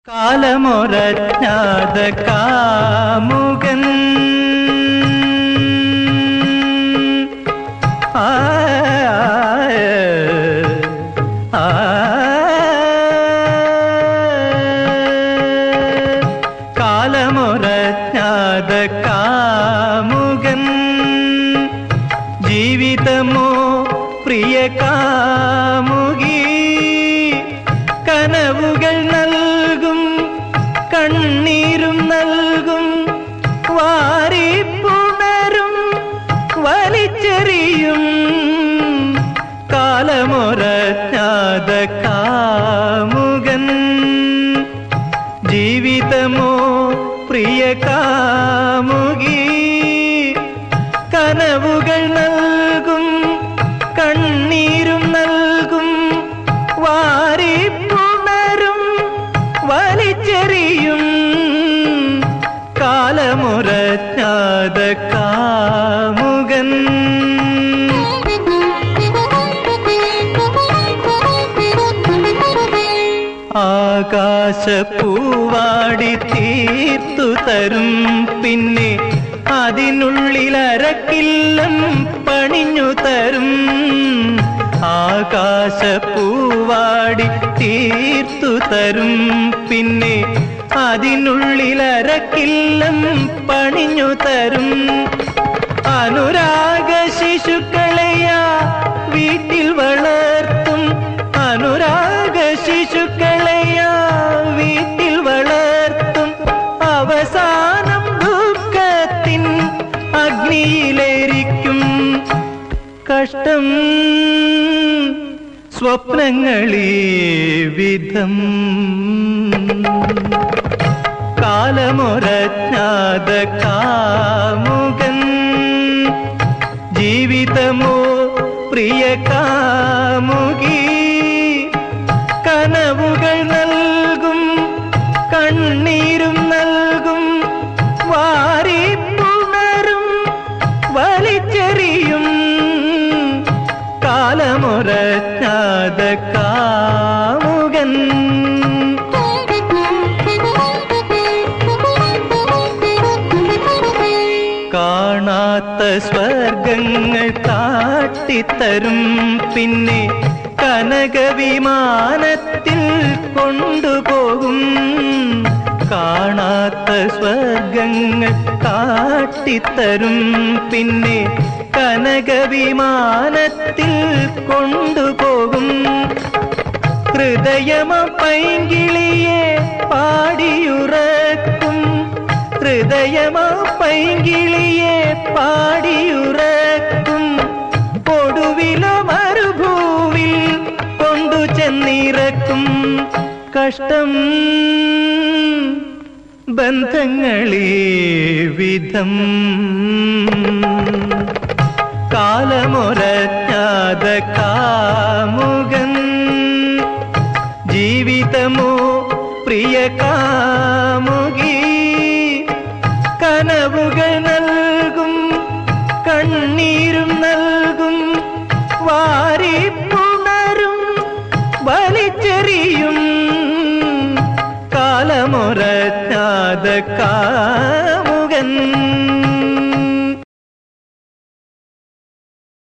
കാലമൊരജ്ഞാത കാമുകൻ ആ, ആ, കാലമൊരജ്ഞാത കാമുകൻ ജീവിതമോ പ്രിയ കാമുകി കനവുകൾ നൽകും കണ്ണീരും നൽകും വാരിപ്പുണരും വലിച്ചെറിയും കാലമൊരജ്ഞാത കാമുകൻ ജീവിതമോ പ്രിയ കാമുകി കനവുകൾ നൽകും കണ്ണീരും നൽകും വാരിപ്പുണരും വലിച്ചെറിയും കാലമുറഞ്ഞാത കാമുകൻ ആകാശപ്പൂവാടി തീർത്തു തരും പിന്നെ അതിനുള്ളിലരക്കില്ലം പണിഞ്ഞു തരും ആകാശപ്പൂവാടി തീർത്തു തരും പിന്നെ അതിനുള്ളിലരക്കില്ലം പണിഞ്ഞു തരും അനുരാഗ ശിശുക്കളെയാ വീട്ടിൽ വളർത്തും അനുരാഗ ശിശുക്കളെയാ വീട്ടിൽ വളർത്തും അവസാനം ദുഃഖത്തിൻ അഗ്നിയിലേരിക്കും കഷ്ടം സ്വപ്നങ്ങളീ വിധം കാലമൊരജ്ഞാത കാമുകൻ ജീവിതമോ പ്രിയ കാമുകി കനവുകൾ നൽകും കണ്ണീരും നൽകും വാരിപ്പുണരും വലിച്ചെറിയും കാലമൊരജ്ഞാത കാമുകൻ കാണാത്ത സ്വർഗങ്ങൾ കാട്ടിത്തരും പിന്നെ കനകവിമാനത്തിൽ കൊണ്ടുപോകും കാണാത്ത സ്വർഗങ്ങൾ കാട്ടിത്തരും പിന്നെ കനകവിമാനത്തിൽ കൊണ്ടുപോകും ഹൃദയമ പൈങ്കിളിയെ പാടിയുറക്കും ഹൃദയമ പൈങ്കിളിയെ പാടിയുറക്കും ഒടുവിലോ മരുഭൂവിൽ കൊണ്ടു ചെന്നിറക്കും കഷ്ടം ബന്ധങ്ങളീ വിധം കാലമൊരജ്ഞാത കാമുകൻ ജീവിതമോ പ്രിയ കാമുകി കനവുകൾ നൽകും കണ്ണീരും നൽകും വാരിപ്പുണരും വലിച്ചെറിയും കാലമൊരജ്ഞാത കാ